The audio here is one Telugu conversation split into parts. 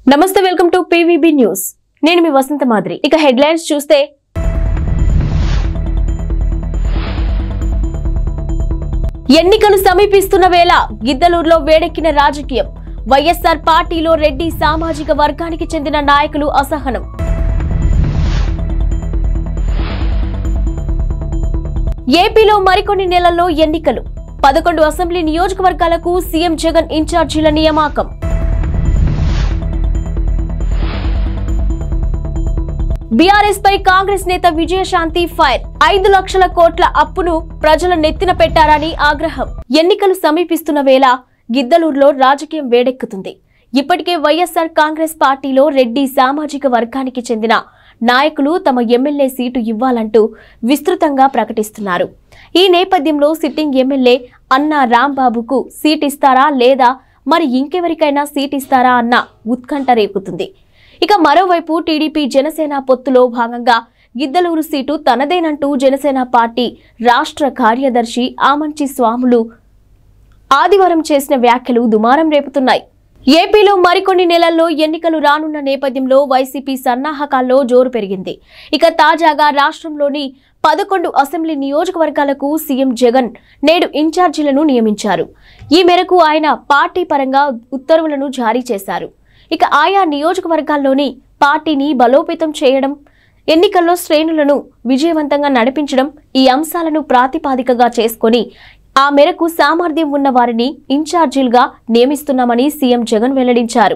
నమస్తే వెల్కమ్ టు పీవీబీ న్యూస్ నేను మీ వసంత మాదిరి ఇక హెడ్లైన్స్ చూస్తే ఎన్నికలు సమీపిస్తున్న వేళ గిద్దలూరులో వేడెక్కిన రాజకీయం వైఎస్ఆర్ పార్టీలో రెడ్డి సామాజిక వర్గానికి చెందిన నాయకులు అసహనం ఏపీలో మరికొన్ని నెలల్లో ఎన్నికలు పదకొండు అసెంబ్లీ నియోజకవర్గాలకు సీఎం జగన్ ఇన్ఛార్జీల నియామకం బీఆర్ఎస్ పై కాంగ్రెస్ నేత విజయశాంతి ఫైర్ ఐదు లక్షల కోట్ల అప్పును ప్రజల నెత్తిన పెట్టారని ఆగ్రహం ఎన్నికలు సమీపిస్తున్న వేళ గిద్దలూరులో రాజకీయం వేడెక్కుతుంది ఇప్పటికే వైఎస్ఆర్ కాంగ్రెస్ పార్టీలో రెడ్డి సామాజిక వర్గానికి చెందిన నాయకులు తమ ఎమ్మెల్యే సీటు ఇవ్వాలంటూ విస్తృతంగా ప్రకటిస్తున్నారు ఈ నేపథ్యంలో సిట్టింగ్ ఎమ్మెల్యే అన్నా రాంబాబుకు సీట్ ఇస్తారా లేదా మరి ఇంకెవరికైనా సీట్ ఇస్తారా అన్న ఉత్కంఠ రేపుతుంది ఇక మరోవైపు టీడీపీ జనసేన పొత్తులో భాగంగా గిద్దలూరు సీటు తనదేనంటూ జనసేన పార్టీ రాష్ట్ర కార్యదర్శి ఆమంచి స్వాములు ఆదివారం చేసిన వ్యాఖ్యలు దుమారం రేపుతున్నాయి ఏపీలో మరికొన్ని నెలల్లో ఎన్నికలు రానున్న నేపథ్యంలో వైసీపీ సన్నాహకాల్లో జోరు పెరిగింది ఇక తాజాగా రాష్ట్రంలోని పదకొండు అసెంబ్లీ నియోజకవర్గాలకు సీఎం జగన్ నేడు ఇన్ఛార్జీలను నియమించారు ఈ మేరకు ఆయన పార్టీ పరంగా ఉత్తర్వులను జారీ చేశారు ఇక ఆయా నియోజకవర్గాల్లోని పార్టీని బలోపేతం చేయడం ఎన్నికల్లో శ్రేణులను విజయవంతంగా నడిపించడం ఈ అంశాలను ప్రాతిపాదికగా చేసుకొని ఆ మేరకు సామర్థ్యం ఉన్న వారిని ఇన్ఛార్జీలుగా నియమిస్తున్నామని సీఎం జగన్ వెల్లడించారు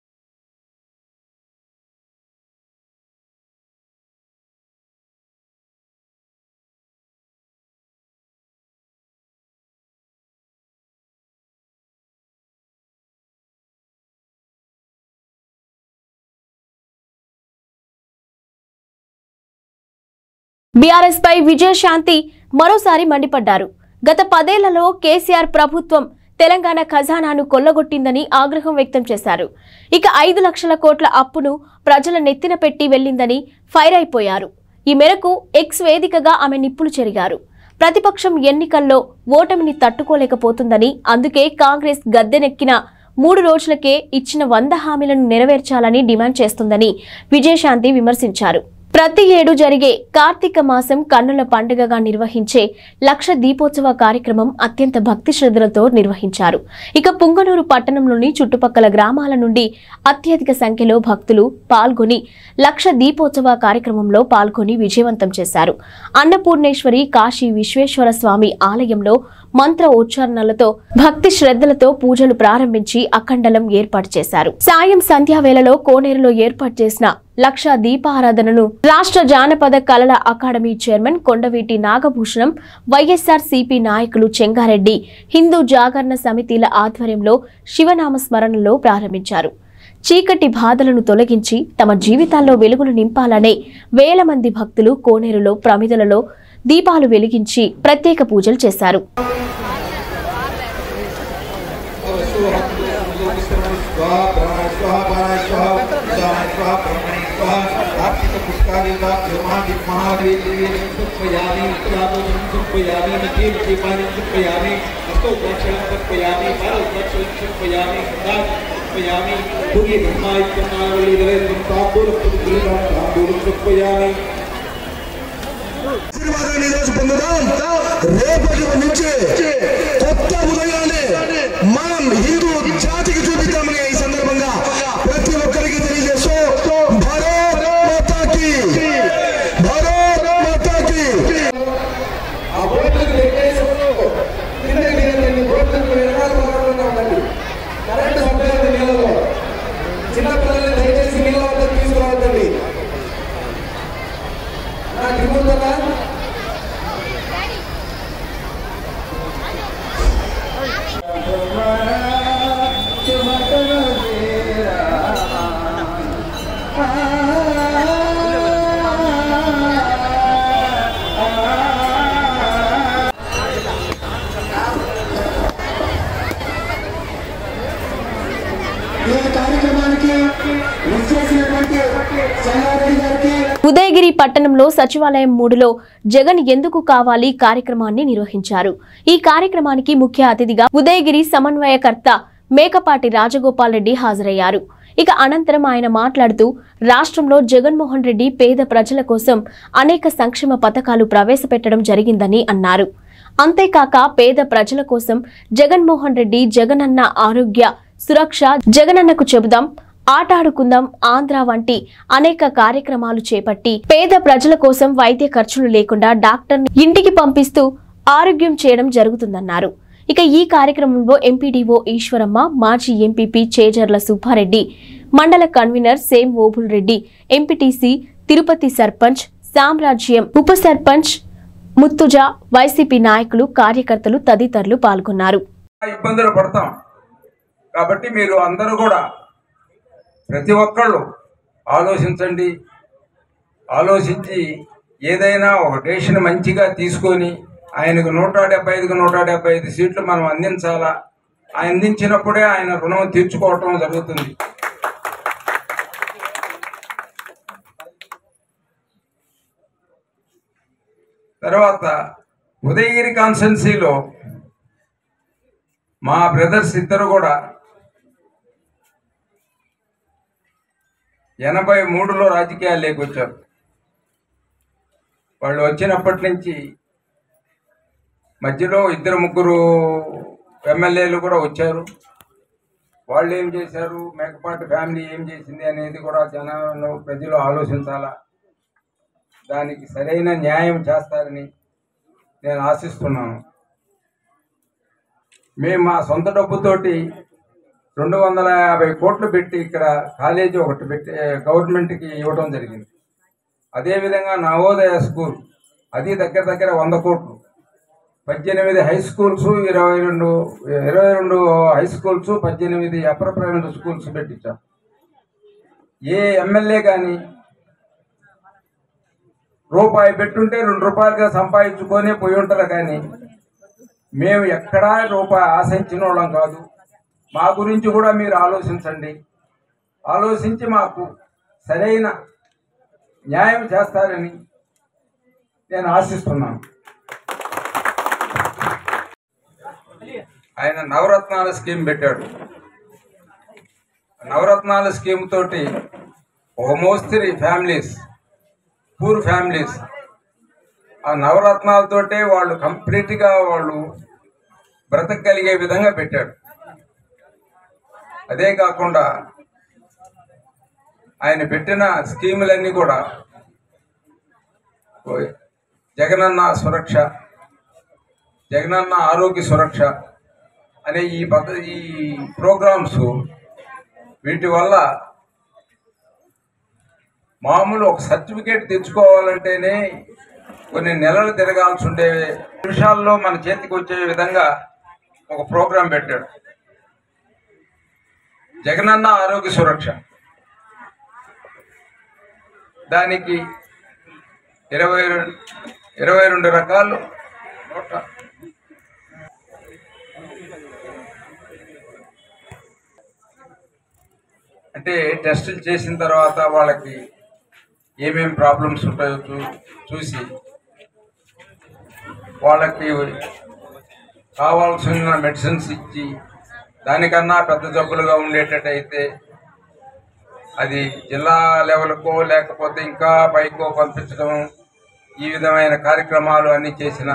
బీఆర్ఎస్ పై విజయశాంతి మరోసారి మండిపడ్డారు గత పదేళ్లలో కేసీఆర్ ప్రభుత్వం తెలంగాణ ఖజానాను కొల్లగొట్టిందని ఆగ్రహం వ్యక్తం చేశారు ఇక ఐదు లక్షల కోట్ల అప్పును ప్రజల నెత్తిన పెట్టి వెళ్లిందని ఫైర్ అయిపోయారు ఈ మేరకు ఎక్స్ వేదికగా ఆమె నిప్పులు చెరిగారు ప్రతిపక్షం ఎన్నికల్లో ఓటమిని తట్టుకోలేకపోతుందని అందుకే కాంగ్రెస్ గద్దెనెక్కిన మూడు రోజులకే ఇచ్చిన వంద హామీలను నెరవేర్చాలని డిమాండ్ చేస్తుందని విజయశాంతి విమర్శించారు ప్రతి ఏడు జరిగే కార్తీక మాసం కన్నుల పండుగగా నిర్వహించే లక్ష దీపోత్సవ కార్యక్రమం అత్యంత భక్తి శ్రద్ధలతో నిర్వహించారు ఇక పుంగనూరు పట్టణంలోని చుట్టుపక్కల గ్రామాల నుండి అత్యధిక సంఖ్యలో భక్తులు పాల్గొని లక్ష దీపోత్సవ కార్యక్రమంలో పాల్గొని విజయవంతం చేశారు అన్నపూర్ణేశ్వరి కాశీ విశ్వేశ్వర స్వామి ఆలయంలో మంత్ర ఉచ్చారణలతో భక్తి శ్రద్ధలతో పూజలు ప్రారంభించి అఖండలం ఏర్పాటు చేశారు సాయం సంధ్యా వేళలో కోనేరులో ఏర్పాటు చేసిన లక్ష దీపారాధనను రాష్ట్ర జానపద కళల అకాడమీ చైర్మన్ కొండవీటి నాగభూషణం వైఎస్ఆర్ సిపి నాయకులు చెంగారెడ్డి హిందూ జాగరణ సమితిల ఆధ్వర్యంలో శివనామ స్మరణలో ప్రారంభించారు చీకటి బాధలను తొలగించి తమ జీవితాల్లో వెలుగులు నింపాలనే వేల మంది భక్తులు కోనేరులో ప్రమిదలలో దీపాలు వెలిగించి ప్రత్యేక పూజలు చేశారు పుణ్యమాయ ఆశీర్వాదాన్ని ఈరోజు పొందుదాం రేపటి నుంచి కొత్త ఉదయాన్ని మనం హిందూ జాతికి చూపిద్దామని ఈ సందర్భంగా ప్రతి ఒక్కరికి తెలియజేస్తూ భారత్ మాతాకి భారత్ మాతాకి ఆ బోర్డులకు లెక్కేసుకుంటూ కిందకి దిగండి బోర్డులకు వెనకాల భాగంలో ఉండండి కరెంటు సప్లై ఉంది నీళ్ళలో చిన్నపిల్లల్ని దయచేసి నీళ్ళ వద్ద తీసుకురావద్దండి నా దిగుతుందా ఈ కార్యక్రమానికి విచ్చేసినటువంటి సంగారెడ్డి గారికి ఉదయగిరి పట్టణంలో సచివాలయం మూడులో జగన్ ఎందుకు కావాలి కార్యక్రమాన్ని నిర్వహించారు ఈ కార్యక్రమానికి ముఖ్య అతిథిగా ఉదయగిరి సమన్వయకర్త మేకపాటి రాజగోపాల్ రెడ్డి హాజరయ్యారు ఇక అనంతరం ఆయన మాట్లాడుతూ రాష్ట్రంలో జగన్మోహన్ రెడ్డి పేద ప్రజల కోసం అనేక సంక్షేమ పథకాలు ప్రవేశపెట్టడం జరిగిందని అన్నారు అంతేకాక పేద ప్రజల కోసం జగన్మోహన్ రెడ్డి జగనన్న ఆరోగ్య సురక్ష జగనన్నకు చెబుదాం ఆటాడుకుందాం ఆంధ్ర వంటి అనేక కార్యక్రమాలు చేపట్టి పేద ప్రజల కోసం వైద్య ఖర్చులు లేకుండా డాక్టర్ ఇంటికి పంపిస్తూ ఆరోగ్యం చేయడం జరుగుతుందన్నారు ఇక ఈ కార్యక్రమంలో ఎంపీడీఓ ఈశ్వరమ్మ మాజీ ఎంపీపీ చేజర్ల సుబ్బారెడ్డి మండల కన్వీనర్ సేమ్ ఓబుల్ రెడ్డి ఎంపీటీసీ తిరుపతి సర్పంచ్ సామ్రాజ్యం ఉప సర్పంచ్ ముత్తుజ వైసీపీ నాయకులు కార్యకర్తలు తదితరులు పాల్గొన్నారు ఇబ్బందులు పడతాం కాబట్టి మీరు అందరూ కూడా ప్రతి ఒక్కళ్ళు ఆలోచించండి ఆలోచించి ఏదైనా ఒక డెసిషన్ మంచిగా తీసుకొని ఆయనకు నూట డెబ్బై ఐదుకు నూట డెబ్బై ఐదు సీట్లు మనం అందించాలా ఆయన అందించినప్పుడే ఆయన రుణం తీర్చుకోవటం జరుగుతుంది తర్వాత ఉదయగిరి కాన్స్టెన్సీలో మా బ్రదర్స్ ఇద్దరు కూడా ఎనభై మూడులో రాజకీయాల్లోకి వచ్చారు వాళ్ళు వచ్చినప్పటి నుంచి మధ్యలో ఇద్దరు ముగ్గురు ఎమ్మెల్యేలు కూడా వచ్చారు వాళ్ళు ఏం చేశారు మేకపాటి ఫ్యామిలీ ఏం చేసింది అనేది కూడా జనాలు ప్రజలు ఆలోచించాలా దానికి సరైన న్యాయం చేస్తారని నేను ఆశిస్తున్నాను మేము మా సొంత డబ్బుతోటి రెండు వందల యాభై కోట్లు పెట్టి ఇక్కడ కాలేజీ ఒకటి పెట్టి గవర్నమెంట్కి ఇవ్వడం జరిగింది అదేవిధంగా నవోదయ స్కూల్ అది దగ్గర దగ్గర వంద కోట్లు పద్దెనిమిది హై స్కూల్స్ ఇరవై రెండు ఇరవై రెండు హై స్కూల్స్ పద్దెనిమిది అప్పర్ ప్రైమరీ స్కూల్స్ పెట్టించాం ఏ ఎమ్మెల్యే కానీ రూపాయి పెట్టుంటే రెండు రూపాయలుగా సంపాదించుకొని పోయి ఉంటారు కానీ మేము ఎక్కడా రూపాయి ఆశించిన వాళ్ళం కాదు మా గురించి కూడా మీరు ఆలోచించండి ఆలోచించి మాకు సరైన న్యాయం చేస్తారని నేను ఆశిస్తున్నాను ఆయన నవరత్నాల స్కీమ్ పెట్టాడు నవరత్నాల స్కీమ్ తోటి ఒక మోస్తరి ఫ్యామిలీస్ పూర్ ఫ్యామిలీస్ ఆ నవరత్నాలతోటే వాళ్ళు కంప్లీట్గా వాళ్ళు బ్రతకగలిగే విధంగా పెట్టాడు అదే కాకుండా ఆయన పెట్టిన స్కీములన్నీ కూడా ఓ జగనన్న సురక్ష జగనన్న ఆరోగ్య సురక్ష అనే ఈ పద్ధతి ఈ ప్రోగ్రామ్స్ వీటి వల్ల మామూలు ఒక సర్టిఫికేట్ తెచ్చుకోవాలంటేనే కొన్ని నెలలు తిరగాల్సి ఉండే నిమిషాల్లో మన చేతికి వచ్చే విధంగా ఒక ప్రోగ్రాం పెట్టాడు జగనన్న ఆరోగ్య సురక్ష దానికి ఇరవై రెండు ఇరవై రెండు రకాలు నూట అంటే టెస్టులు చేసిన తర్వాత వాళ్ళకి ఏమేం ప్రాబ్లమ్స్ ఉంటాయో చూ చూసి వాళ్ళకి కావాల్సిన మెడిసిన్స్ ఇచ్చి దానికన్నా పెద్ద జబ్బులుగా ఉండేటట్టయితే అది జిల్లా లెవెల్కో లేకపోతే ఇంకా పైకో పంపించడం ఈ విధమైన కార్యక్రమాలు అన్ని చేసిన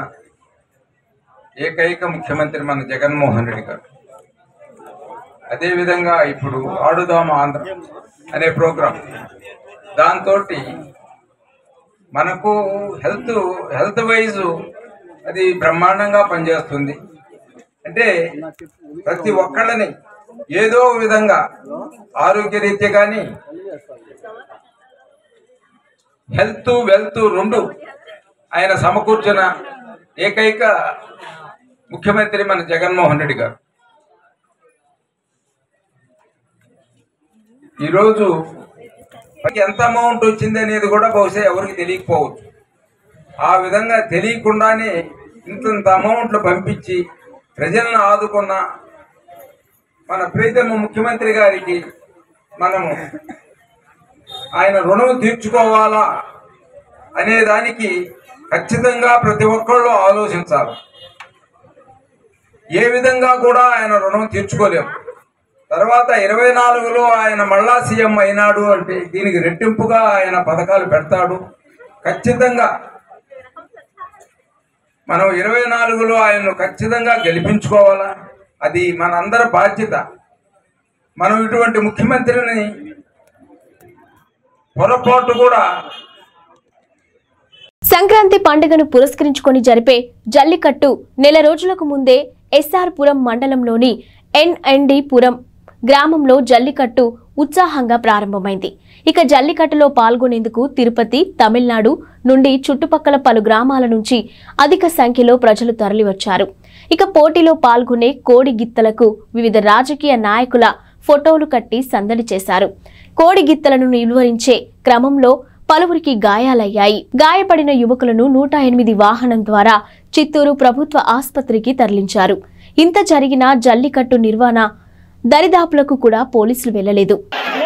ఏకైక ముఖ్యమంత్రి మన జగన్మోహన్ రెడ్డి గారు అదేవిధంగా ఇప్పుడు ఆడుదాం ఆంధ్ర అనే ప్రోగ్రాం దాంతో మనకు హెల్త్ హెల్త్ వైజ్ అది బ్రహ్మాండంగా పనిచేస్తుంది అంటే ప్రతి ఒక్కళ్ళని ఏదో ఒక విధంగా ఆరోగ్య రీత్యా కానీ హెల్త్ వెల్త్ రెండు ఆయన సమకూర్చిన ఏకైక ముఖ్యమంత్రి మన జగన్మోహన్ రెడ్డి గారు ఈరోజు మనకి ఎంత అమౌంట్ వచ్చింది అనేది కూడా బహుశా ఎవరికి తెలియకపోవచ్చు ఆ విధంగా తెలియకుండానే ఇంతంత అమౌంట్లు పంపించి ప్రజలను ఆదుకున్న మన ప్రీతమ ముఖ్యమంత్రి గారికి మనము ఆయన రుణం తీర్చుకోవాలా అనే దానికి ఖచ్చితంగా ప్రతి ఒక్కళ్ళు ఆలోచించాలి ఏ విధంగా కూడా ఆయన రుణం తీర్చుకోలేము తర్వాత ఇరవై నాలుగులో ఆయన మళ్ళా సీఎం అయినాడు అంటే దీనికి రెట్టింపుగా ఆయన పథకాలు పెడతాడు ఖచ్చితంగా మనం ఇరవై నాలుగులో ఆయన్ను ఖచ్చితంగా గెలిపించుకోవాలా అది మనందరి బాధ్యత మనం ఇటువంటి ముఖ్యమంత్రిని పొరపాటు కూడా సంక్రాంతి పండుగను పురస్కరించుకొని జరిపే జల్లికట్టు నెల రోజులకు ముందే ఎస్ఆర్ పురం మండలంలోని ఎన్ఎండి పురం గ్రామంలో జల్లికట్టు ఉత్సాహంగా ప్రారంభమైంది ఇక జల్లికట్టులో పాల్గొనేందుకు తిరుపతి తమిళనాడు నుండి చుట్టుపక్కల పలు గ్రామాల నుంచి అధిక సంఖ్యలో ప్రజలు తరలివచ్చారు ఇక పోటీలో పాల్గొనే కోడి గిత్తలకు వివిధ రాజకీయ నాయకుల ఫోటోలు కట్టి సందడి చేశారు కోడి గిత్తలను నిలువరించే క్రమంలో పలువురికి గాయాలయ్యాయి గాయపడిన యువకులను నూట ఎనిమిది వాహనం ద్వారా చిత్తూరు ప్రభుత్వ ఆసుపత్రికి తరలించారు ఇంత జరిగిన జల్లికట్టు నిర్వహణ దరిదాపులకు కూడా పోలీసులు వెళ్లలేదు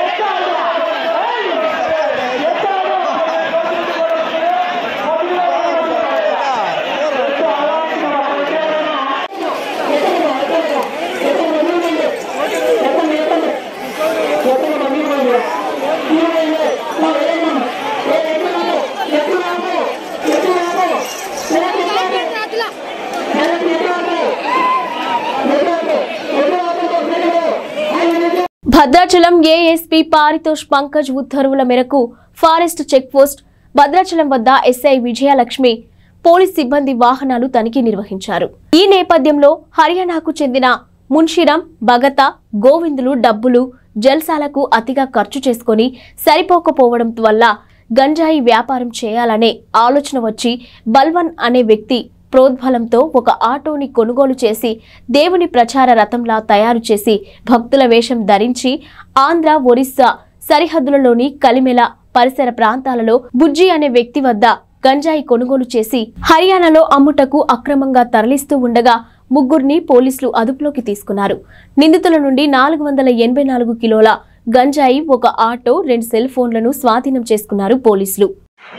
భద్రాచలం ఏఎస్పీ పారితోష్ పంకజ్ ఉత్తర్వుల మేరకు ఫారెస్ట్ చెక్ పోస్ట్ భద్రాచలం వద్ద ఎస్ఐ విజయలక్ష్మి పోలీస్ సిబ్బంది వాహనాలు తనిఖీ నిర్వహించారు ఈ నేపథ్యంలో హర్యానాకు చెందిన మున్షిరాం భగత గోవిందులు డబ్బులు జల్సాలకు అతిగా ఖర్చు చేసుకొని సరిపోకపోవడం వల్ల గంజాయి వ్యాపారం చేయాలనే ఆలోచన వచ్చి బల్వన్ అనే వ్యక్తి ప్రోద్బలంతో ఒక ఆటోని కొనుగోలు చేసి దేవుని ప్రచార రథంలా తయారు చేసి భక్తుల వేషం ధరించి ఆంధ్ర ఒరిస్సా సరిహద్దులలోని కలిమెల పరిసర ప్రాంతాలలో బుజ్జి అనే వ్యక్తి వద్ద గంజాయి కొనుగోలు చేసి హర్యానాలో అమ్ముటకు అక్రమంగా తరలిస్తూ ఉండగా ముగ్గురిని పోలీసులు అదుపులోకి తీసుకున్నారు నిందితుల నుండి నాలుగు వందల ఎనభై నాలుగు కిలోల గంజాయి ఒక ఆటో రెండు సెల్ ఫోన్లను స్వాధీనం చేసుకున్నారు పోలీసులు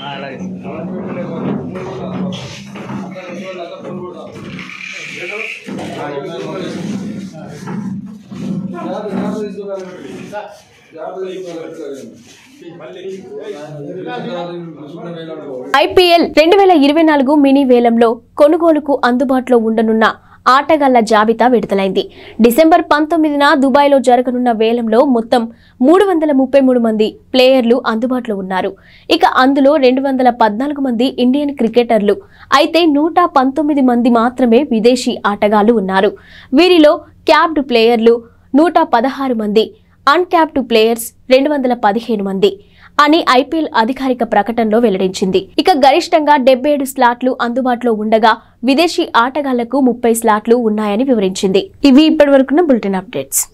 ఐపీఎల్ రెండు వేల ఇరవై నాలుగు మినీ వేలంలో కొనుగోలుకు అందుబాటులో ఉండనున్న ఆటగాళ్ల జాబితా విడుదలైంది డిసెంబర్ పంతొమ్మిదిన దుబాయ్లో జరగనున్న వేలంలో మొత్తం మూడు వందల ముప్పై మూడు మంది ప్లేయర్లు అందుబాటులో ఉన్నారు ఇక అందులో రెండు వందల పద్నాలుగు మంది ఇండియన్ క్రికెటర్లు అయితే నూట పంతొమ్మిది మంది మాత్రమే విదేశీ ఆటగాళ్లు ఉన్నారు వీరిలో క్యాప్డ్ ప్లేయర్లు నూట పదహారు మంది అన్క్యాప్డ్ ప్లేయర్స్ రెండు వందల పదిహేను మంది అని ఐపీఎల్ అధికారిక ప్రకటనలో వెల్లడించింది ఇక గరిష్టంగా డెబ్బై ఏడు స్లాట్లు అందుబాటులో ఉండగా విదేశీ ఆటగాళ్లకు ముప్పై స్లాట్లు ఉన్నాయని వివరించింది ఇవి ఇప్పటివరకున్న బులెటిన్ అప్డేట్స్